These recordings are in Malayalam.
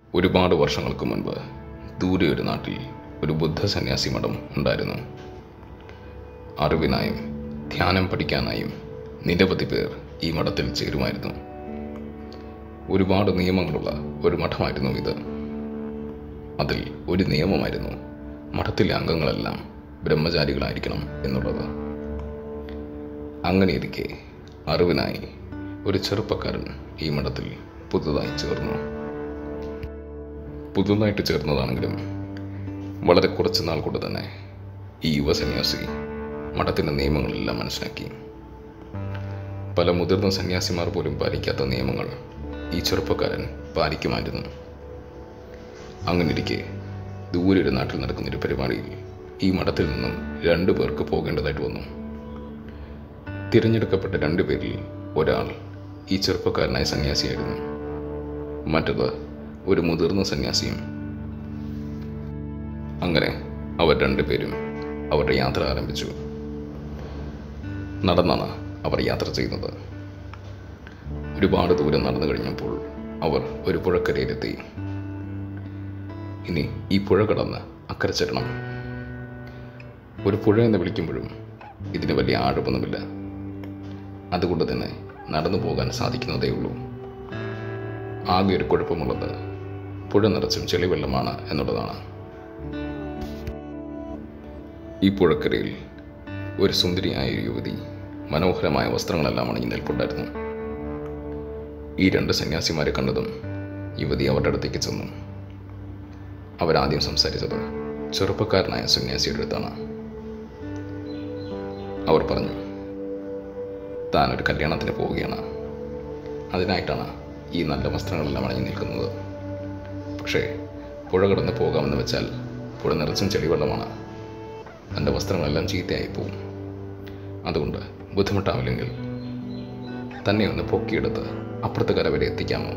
ഒരുപാട് വർഷങ്ങൾക്ക് മുൻപ് ദൂരെ ഒരു നാട്ടിൽ ഒരു ബുദ്ധ സന്യാസി മഠം ഉണ്ടായിരുന്നു അറിവിനായും ധ്യാനം പഠിക്കാനായും നിരവധി പേർ ഈ മഠത്തിൽ ചേരുമായിരുന്നു ഒരുപാട് നിയമങ്ങളുള്ള ഒരു മഠമായിരുന്നു ഇത് അതിൽ ഒരു നിയമമായിരുന്നു മഠത്തിലെ അംഗങ്ങളെല്ലാം ബ്രഹ്മചാരികളായിരിക്കണം എന്നുള്ളത് അങ്ങനെയിരിക്കെ അറിവിനായി ഒരു ചെറുപ്പക്കാരൻ ഈ മഠത്തിൽ പുതുതായി ചേർന്നു പുതുതായിട്ട് ചേർന്നതാണെങ്കിലും വളരെ കുറച്ച് നാൾ കൊണ്ട് തന്നെ ഈ യുവ സന്യാസി മഠത്തിൻ്റെ നിയമങ്ങളെല്ലാം മനസ്സിലാക്കി പല മുതിർന്ന സന്യാസിമാർ പോലും പാലിക്കാത്ത നിയമങ്ങൾ ഈ ചെറുപ്പക്കാരൻ പാലിക്കുമായിരുന്നു അങ്ങനെയിരിക്കെ ദൂരെ ഒരു നാട്ടിൽ നടക്കുന്ന ഒരു പരിപാടിയിൽ ഈ മഠത്തിൽ നിന്നും രണ്ടു പേർക്ക് പോകേണ്ടതായിട്ട് വന്നു തിരഞ്ഞെടുക്കപ്പെട്ട രണ്ടു പേരിൽ ഒരാൾ ഈ ചെറുപ്പക്കാരനായ സന്യാസിയായിരുന്നു മറ്റത് ഒരു മുതിർന്ന സന്യാസിയും അങ്ങനെ അവർ രണ്ടുപേരും അവരുടെ യാത്ര ആരംഭിച്ചു നടന്നാണ് അവർ യാത്ര ചെയ്യുന്നത് ഒരുപാട് ദൂരം നടന്നു കഴിഞ്ഞപ്പോൾ അവർ ഒരു പുഴക്കരയിലെത്തി ഇനി ഈ പുഴ കടന്ന് അക്കരെ ചെല്ലണം ഒരു പുഴ എന്ന് വിളിക്കുമ്പോഴും ഇതിന് വലിയ ആഴമൊന്നുമില്ല അതുകൊണ്ട് തന്നെ നടന്നു പോകാൻ സാധിക്കുന്നതേ ഉള്ളൂ ആകെ ഒരു കുഴപ്പമുള്ളത് പുഴ നിറച്ചും ചെളിവെള്ളമാണ് എന്നുള്ളതാണ് ഈ പുഴക്കരയിൽ ഒരു സുന്ദരിയായ ഒരു യുവതി മനോഹരമായ വസ്ത്രങ്ങളെല്ലാം അണിഞ്ഞു നിൽപ്പുണ്ടായിരുന്നു ഈ രണ്ട് സന്യാസിമാരെ കണ്ടതും യുവതി അവരുടെ അടുത്തേക്ക് ചെന്നു അവരാദ്യം സംസാരിച്ചത് ചെറുപ്പക്കാരനായ സന്യാസിയുടെ അടുത്താണ് അവർ പറഞ്ഞു താൻ ഒരു കല്യാണത്തിന് പോവുകയാണ് അതിനായിട്ടാണ് ഈ നല്ല വസ്ത്രങ്ങളെല്ലാം അണിഞ്ഞു നിൽക്കുന്നത് പക്ഷേ പുഴ കടന്ന് പോകാമെന്ന് വെച്ചാൽ പുഴ നിറച്ചും ചെളിവെള്ളമാണ് തൻ്റെ വസ്ത്രങ്ങളെല്ലാം ചീത്തയായി പോവും അതുകൊണ്ട് ബുദ്ധിമുട്ടാവില്ലെങ്കിൽ തന്നെ ഒന്ന് പൊക്കിയെടുത്ത് അപ്പുറത്തെ കര വരെ എത്തിക്കാമോ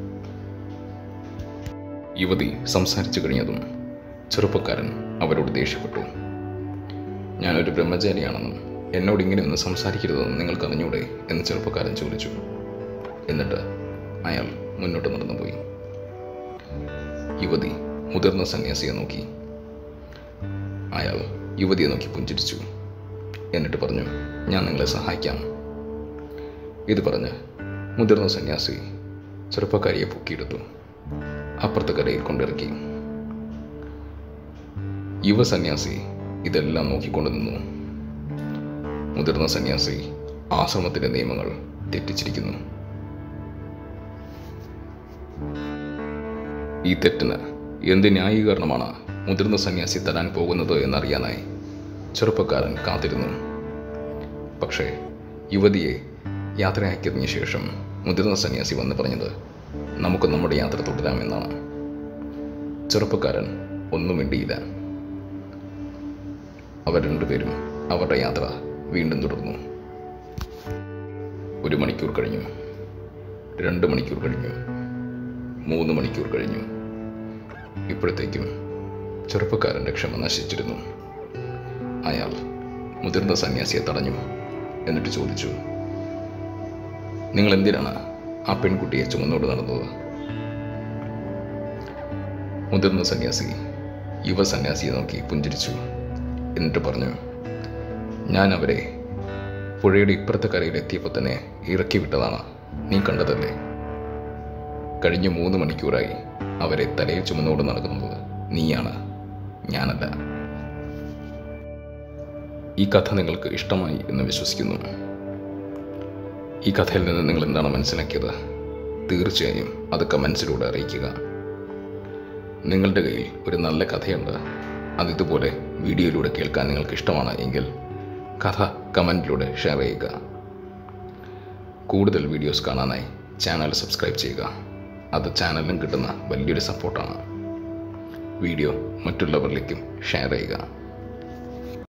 യുവതി സംസാരിച്ചു കഴിഞ്ഞതും ചെറുപ്പക്കാരൻ അവരോട് ദേഷ്യപ്പെട്ടു ഞാനൊരു ബ്രഹ്മചാരിയാണെന്നും എന്നോട് ഇങ്ങനെ ഒന്ന് സംസാരിക്കരുതെന്ന് നിങ്ങൾക്ക് അറിഞ്ഞൂടെ എന്ന് ചെറുപ്പക്കാരൻ ചോദിച്ചു എന്നിട്ട് അയാൾ മുന്നോട്ട് നടന്നുപോയി യുവതി മുതിർന്ന സന്യാസിയെ നോക്കി അയാൾ യുവതിയെ നോക്കി പുഞ്ചിരിച്ചു എന്നിട്ട് പറഞ്ഞു ഞാൻ നിങ്ങളെ സഹായിക്കാം ഇത് പറഞ്ഞ് മുതിർന്ന സന്യാസി ചെറുപ്പക്കാരിയെ പൊക്കിയെടുത്തു അപ്പുറത്തെ കരയിൽ കൊണ്ടിറക്കി യുവ സന്യാസി ഇതെല്ലാം നോക്കിക്കൊണ്ട് നിന്നു മുതിർന്ന സന്യാസി ആശ്രമത്തിന്റെ നിയമങ്ങൾ തെറ്റിച്ചിരിക്കുന്നു ഈ തെറ്റിന് എന്ത് ന്യായീകരണമാണ് മുതിർന്ന സന്യാസി തരാൻ പോകുന്നത് എന്നറിയാനായി ചെറുപ്പക്കാരൻ കാത്തിരുന്നു പക്ഷേ യുവതിയെ യാത്രയാക്കിയതിന് ശേഷം മുതിർന്ന സന്യാസി വന്ന് പറഞ്ഞത് നമുക്ക് നമ്മുടെ യാത്ര തുടരാമെന്നാണ് ചെറുപ്പക്കാരൻ ഒന്നും മിണ്ടിയില്ല അവർ രണ്ടുപേരും അവരുടെ യാത്ര വീണ്ടും തുടർന്നു ഒരു മണിക്കൂർ കഴിഞ്ഞു രണ്ട് മണിക്കൂർ കഴിഞ്ഞു മൂന്ന് മണിക്കൂർ കഴിഞ്ഞു ഇപ്പോഴത്തേക്കും ചെറുപ്പക്കാരൻ്റെ ക്ഷമ നശിച്ചിരുന്നു അയാൾ മുതിർന്ന സന്യാസിയെ തടഞ്ഞു എന്നിട്ട് ചോദിച്ചു നിങ്ങൾ എന്തിനാണ് ആ പെൺകുട്ടിയെ ചുമന്നോട് നടന്നത് മുതിർന്ന സന്യാസി യുവ സന്യാസിയെ നോക്കി പുഞ്ചിരിച്ചു എന്നിട്ട് പറഞ്ഞു ഞാൻ അവരെ പുഴയുടെ ഇപ്പുറത്തെ കരയിൽ എത്തിയപ്പോൾ തന്നെ ഇറക്കി വിട്ടതാണ് നീ കണ്ടതല്ലേ കഴിഞ്ഞ മൂന്ന് മണിക്കൂറായി അവരെ തലയിൽ ചുമന്നോട് നടക്കുന്നത് നീയാണ് ഞാനല്ല ഈ കഥ നിങ്ങൾക്ക് ഇഷ്ടമായി എന്ന് വിശ്വസിക്കുന്നു ഈ കഥയിൽ നിന്ന് നിങ്ങൾ എന്താണ് മനസ്സിലാക്കിയത് തീർച്ചയായും അത് കമൻസിലൂടെ അറിയിക്കുക നിങ്ങളുടെ കയ്യിൽ ഒരു നല്ല കഥയുണ്ട് അത് ഇതുപോലെ വീഡിയോയിലൂടെ കേൾക്കാൻ നിങ്ങൾക്ക് ഇഷ്ടമാണ് എങ്കിൽ കഥ കമൻറ്റിലൂടെ ഷെയർ ചെയ്യുക കൂടുതൽ വീഡിയോസ് കാണാനായി ചാനൽ സബ്സ്ക്രൈബ് ചെയ്യുക അത് ചാനലിനും കിട്ടുന്ന വലിയൊരു സപ്പോർട്ടാണ് വീഡിയോ മറ്റുള്ളവരിലേക്കും ഷെയർ ചെയ്യുക